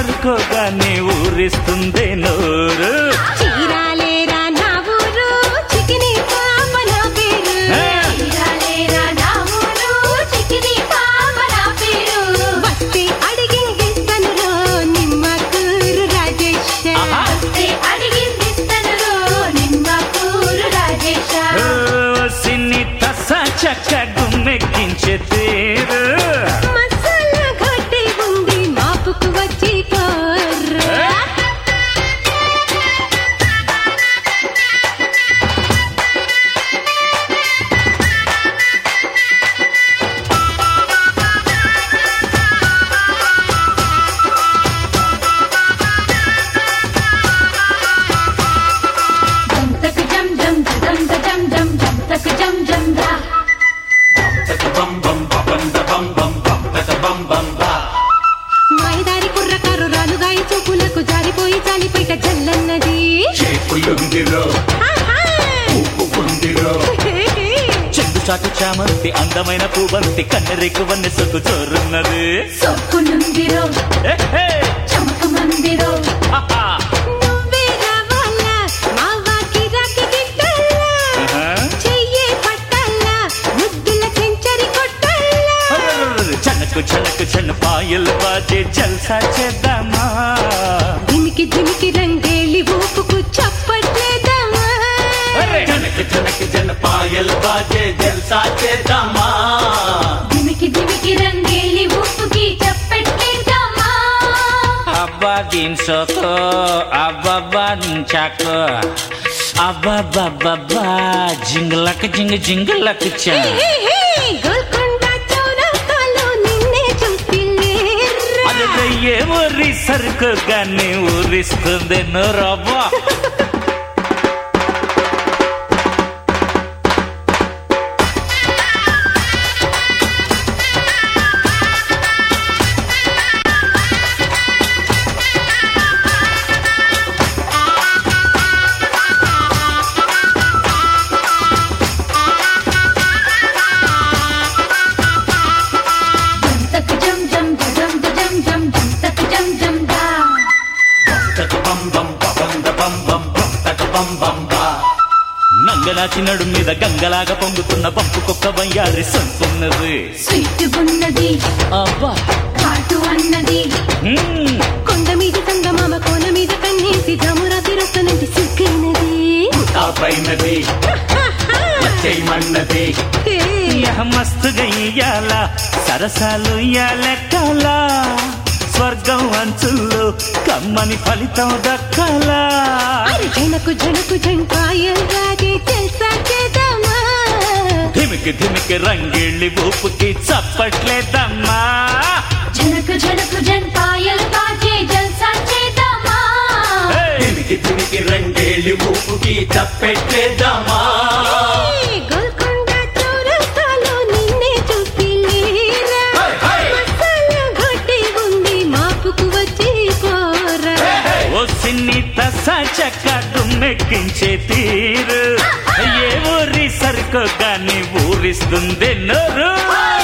సరుకోగానే ఊరిస్తుంది నోరు చీరాలేరా నా ఊరు చికిని పాప నా పేరు ఆ! చీరాలేరా నా ఊరు, చిక్కిరి పాప నా పేరు. వస్తే అడిగిందిస్తను రో నిమ్మకూరు రాజేశ ఆహా. వస్తే అడిగిందిస్తనురో నిమ్మకూరు రాజేశ. ఓ, సిన్ని తస చక్క గుమ్మెక్కించే తీరు మసాలా ఘాటే ఉంది మాపుకు వచ్చి పోర్రా జం తక జం జం జం జం జం జం తక జం జం రా. మైదారి కుర్రకారు రాలుగాయి చూపులకు జారిపోయి చాలిపైట జల్లన్నది ఆహా! చెండు చాటు చామంతి అందమైన పూవంతి కన్నెరెక్కు వన్నె సొక్కు చోరున్నది సొక్కునుందిరో, ఏ, హే, చమకమందిరో. ఆహా. నువ్వే రావాలా మా వాకి రాకి గిట్టల్లా ఆహా. చెయ్యే పట్టల్లా ముద్దుల సెంచరీ కొట్టల్లా అర్రర్రర్ర, చనకు చనకు చన్న పాయలు బాజే జల్సా చేద్దామా దిమికి దిమికి రంగేలి ఊపుకు చప్పట్లేదమ్మా అరే! జనక జనక జన పాయల్ బాజే జల్సా చేద్దామా దిమికి దిమికి రంగేలి ఉప్పుకి చప్పెట్లేద్దామా. అబ్బా దిన్సోతో అబ్బబ్బా దించాకు అబ్బబ్బబ్బబ్బా జింగలక జింగ జింగలక చా హే, హే, గోల్కొండ చౌరస్తాలో నిన్నే చూసిలేర్రా. అరే ఏ ఊరి సరుకు గాని ఊరిస్తుంది నోరబ్బా జం తక జం జం జం జం జం జం తక జం జం రా. తక బం బం బం బం బం బం తక బం బం బా నంగనాచి నడు మీద గంగలాగా పొంగుతున్న పంపు కుక్క వయ్యారి సొంతున్నది స్వీట్ ఉన్నది అబ్బా ఘాటు అన్నది హ్మ్. కొండ మీద సంగమామ కోన మీద కన్నేసి జమురా తిరొస్తనంటి సిగ్గైనది ఆ పైనది చేయమన్నది హే, యహ మస్తుగా ఇయ్యాల సరసాలు ఇయ్యాలెక్కాల స్వర్గం అంచుల్లో కమ్మని ఫలితం దక్కాలా అరే జనకు జనకు జంకాయల్ రాజే జల్సా చేద్దామా ధిమికి ధిమికి రంగిళ్ళి ఊపుకి చప్పట్లేదమ్మా జనకు జనకు జన్ పాయలు బాజే జల్సా చేద్దామా హే! తిమికి తిమికి రంగేలి ఊపుకి తప్పెట్టేద్దామా హే, గోల్కొండ చౌరస్తాలో నిన్నే చూసిలేరా హై, హై! మసాలా ఘాటే ఉంది మాపుకు వచ్చి పోరా ఓ సిన్ని తస చక్క గుమ్మెక్కించే తీరు ఏ ఊరి సరుకు గాని ఊరిస్తుంది నోరు